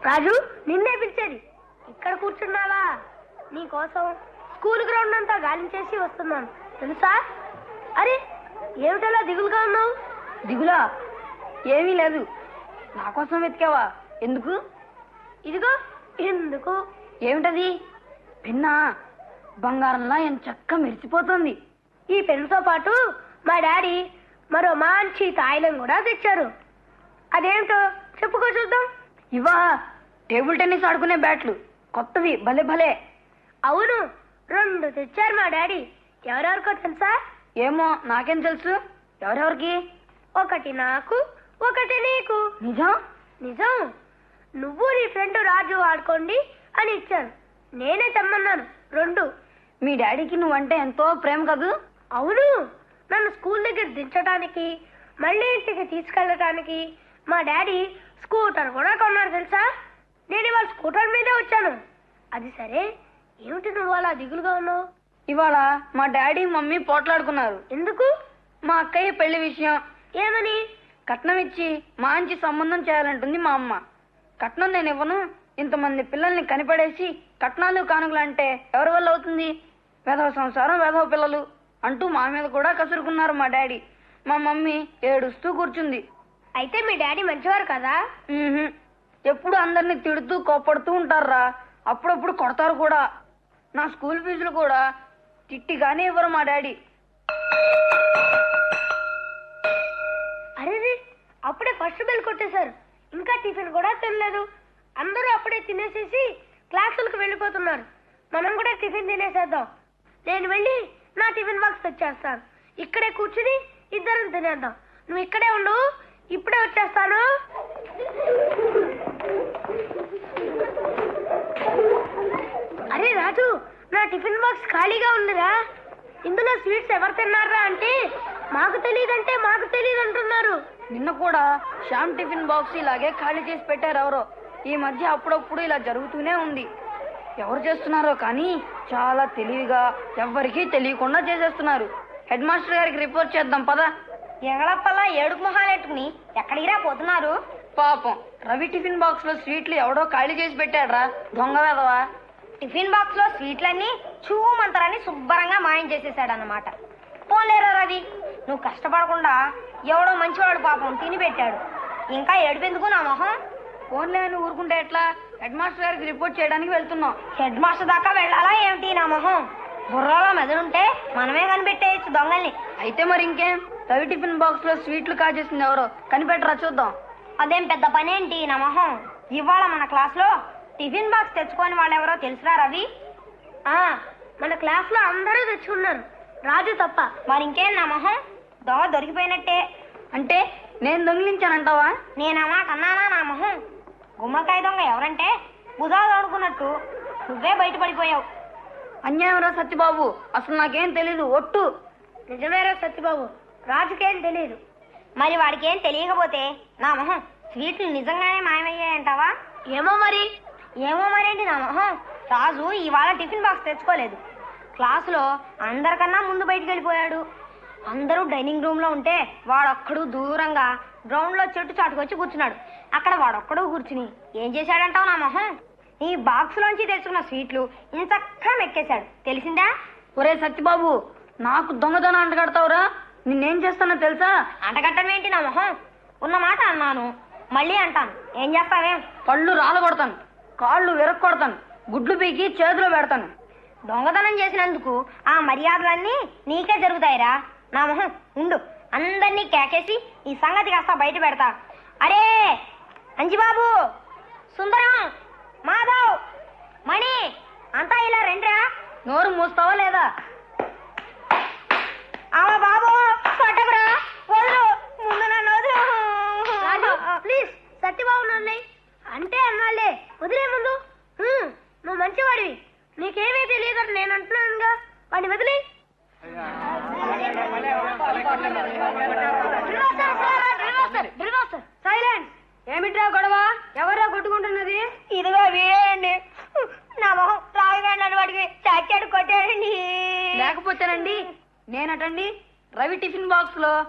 రాజు నిన్నే పిలిచేది ఇక్కడ కూర్చున్నావా నీకోసం స్కూల్ గ్రౌండ్ అంతా గాలించేసి వస్తున్నాను తెలుసా అరే ఏమిటలా దిగులుగా ఉన్నావు దిగులా ఏమీ లేదు నా కోసం వెతికావా ఎందుకు ఇదిగో ఎందుకు ఏమిటది పిన్నా బంగారంలా ఎంత చక్క మెరిసిపోతుంది ఈ పెన్తో పాటు మా డాడీ మరో మంచి తాయిలం కూడా తెచ్చారు అదేమిటో చెప్పుకో చూద్దాం ఇవా టేబుల్ టెన్నిస్ ఆడుకునే బ్యాట్లు కొత్తవి భలే భలే అవును రెండు తెచ్చారు మా డాడీ ఎవరెవరికో తెలుసా ఏమో నాకేం తెలుసు ఎవరెవరికి ఒకటి నాకు ఒకటి నీకు నిజం నిజం నువ్వు నీ ఫ్రెండ్ రాజు ఆడుకోండి అని ఇచ్చాను నేనే తెమ్మన్నాను రెండు మీ డాడీకి నువ్వంటే ఎంతో ప్రేమ కదూ అవును నన్ను స్కూల్ దగ్గర దించడానికి మళ్ళీ ఇంటికి తీసుకెళ్ళటానికి మా డాడీ స్కూటర్ కూడా కొన్నారు తెలుసా నేను ఇవాళ స్కూటర్ మీదే వచ్చాను అది సరే ఏమిటి నువ్వు అలా దిగులుగా ఉన్నావు ఇవాళ మా డాడీ మమ్మీ పోట్లాడుకున్నారు ఎందుకు మా అక్కయ్య పెళ్లి విషయం ఏమని కట్నం ఇచ్చి మంచి సంబంధం చేయాలంటుంది మా అమ్మ కట్నం నేను ఇవ్వను ఇంతమంది పిల్లల్ని కనిపడేసి కట్నాలు కానుకలు అంటే ఎవరి వల్ల అవుతుంది వేధవ సంసారం వేధవ పిల్లలు అంటూ మా మీద కూడా కసురుకున్నారు మా డాడీ మా మమ్మీ ఏడుస్తూ కూర్చుంది అయితే మీ డాడీ మంచివారు కదా ఉహుం. ఎప్పుడు అందరిని తిడుతూ కోప్పడుతూ ఉంటారా అప్పుడప్పుడు కొడతారు కూడా నా స్కూల్ ఫీజులు కూడా తిట్టిగానే ఇవ్వరు మా డాడీ అరే అప్పుడే ఫస్ట్ బెల్ కొట్టేశారు ఇంకా టిఫిన్ కూడా తినలేదు అందరూ అప్పుడే తినేసేసి క్లాసులకు వెళ్ళిపోతున్నారు మనం కూడా టిఫిన్ తినేసేద్దాం నేను వెళ్ళి నా టిఫిన్ బాక్స్ తెచ్చేస్తాను ఇక్కడే కూర్చుని ఇద్దరం తినేద్దాం నువ్వు ఇక్కడే ఉండు ఇప్పుడే వచ్చేస్తాను అరే రాజు నా టిఫిన్ బాక్స్ ఖాళీగా ఉందిరా ఇందులో స్వీట్స్ ఎవరు తిన్నారా అంటే మాకు తెలియదంటే మాకు తెలియదు అంటున్నారు నిన్న కూడా శ్యామ్ టిఫిన్ బాక్స్ ఇలాగే ఖాళీ చేసి పెట్టారు ఎవరో ఈ మధ్య అప్పుడప్పుడు ఇలా జరుగుతూనే ఉంది ఎవరు చేస్తున్నారో కానీ చాలా తెలివిగా ఎవ్వరికీ తెలియకుండా చేసేస్తున్నారు హెడ్ మాస్టర్ గారికి రిపోర్ట్ చేద్దాం పదా ఎగడప్పల్లా ఏడుపు మొహాలెట్టుకుని ఎక్కడికిరా పోతున్నారు పాపం రవి టిఫిన్ బాక్స్ లో స్వీట్లు ఎవడో ఖాళీ చేసి పెట్టాడ్రా దొంగ వేదవా టిఫిన్ బాక్స్ లో స్వీట్లన్నీ చూమంతరని శుభ్రంగా మాయం చేసేసాడన్నమాట పోలేరా రవి నువ్వు కష్టపడకుండా ఎవడో మంచివాడు పాపం తిని పెట్టాడు ఇంకా ఏడుపెందుకు నా మొహం ఫోన్లే అని ఊరుకుంటే ఎట్లా హెడ్ మాస్టర్ గారికి రిపోర్ట్ చేయడానికి వెళ్తున్నాం హెడ్ మాస్టర్ దాకా వెళ్ళాలా ఏమిటి నా మొహం బుర్రలో మెదడుంటే మనమే కనిపెట్టేయచ్చు దొంగల్ని అయితే మరి ఇంకేం రవి టిఫిన్ బాక్స్ లో స్వీట్లు కాజేసింది ఎవరో కనిపెట్టరా చూద్దాం అదేం పెద్ద పనేంటి నా మొహం ఇవాళ మన క్లాస్ లో టిఫిన్ బాక్స్ తెచ్చుకొని వాళ్ళెవరో తెలుసురా రవి ఆ మన క్లాస్ లో అందరూ తెచ్చుకున్నారు రాజు తప్ప మరి ఇంకేం నా మొహం దొంగ దొరికిపోయినట్టే అంటే నేను దొంగిలించానంటావా నేనమ్మా కన్నానా నా మొహం గుమ్మడికాయ దొంగ ఎవరంటే భుజాలు తోడుకున్నట్టు నువ్వే బయటపడిపోయావు అన్యాయం రా సత్యబాబు అసలు నాకేం తెలీదు ఒట్టు నిజమేరా సత్యబాబు రాజుకేం తెలియదు మరి వాడికి ఏం తెలియకపోతే నా మొహం స్వీట్లు నిజంగానే మాయమయ్యాయంటావా ఏమో మరి ఏమో మరేంటి నా మొహం రాజు ఇవాళ టిఫిన్ బాక్స్ తెచ్చుకోలేదు క్లాసులో అందరికన్నా ముందు బయటికి వెళ్ళిపోయాడు అందరూ డైనింగ్ రూమ్ లో ఉంటే వాడొక్కడు దూరంగా గ్రౌండ్ లో చెట్టు చాటుకొచ్చి కూర్చున్నాడు అక్కడ వాడొక్కడు కూర్చుని ఏం చేశాడంటావు నా మొహం ఈ బాక్స్ లోంచి తెచ్చుకున్న స్వీట్లు ఇంచక్కా మెక్కేశాడు తెలిసిందా ఒరే సత్యబాబు నాకు దొంగతనం అంటగడతావురా నిన్నేం చేస్తానో తెలుసా అంటగట్టం ఏంటి నా మొహం ఉన్న మాట అన్నాను మళ్ళీ అంటాను ఏం చేస్తావేం పళ్ళు రాలగొడతాను కాళ్ళు విరక్కొడతాను గుడ్లు పీకి చేతిలో పెడతాను దొంగతనం చేసినందుకు ఆ మర్యాదలన్నీ నీకే జరుగుతాయిరా నా మొహం ఉండు అందరినీ కేకేసి ఈ సంగతి కాస్త బయట పెడతా అరే అంజిబాబు సుందరం మాధవ్ మణి అంతా ఇలా రండిరా నోరు మూస్తావా లేదా ఆమ బాబు కొట్టకురా వదులు ముందు నన్ను రాజు వదులు ప్లీజ్ సత్యబాబు నన్ను అంటే అన్నాళ్ళే వదిలే ముందు హ్మ్, నువ్వు మంచివాడివి నీకేమీ తెలియదని నేను అంటున్నానుగా వాడిని వదిలే సైలెంట్ ఏమిట్రా గొడవ ఎవరా కొట్టుకుంటున్నది ఇదిగో వీడండి నా మొహం రావిగాడు వాడికి చాచాడు కొట్టాడండి లేకపోతేనండి నేనటండి రవి టిఫిన్ బాక్స్ లో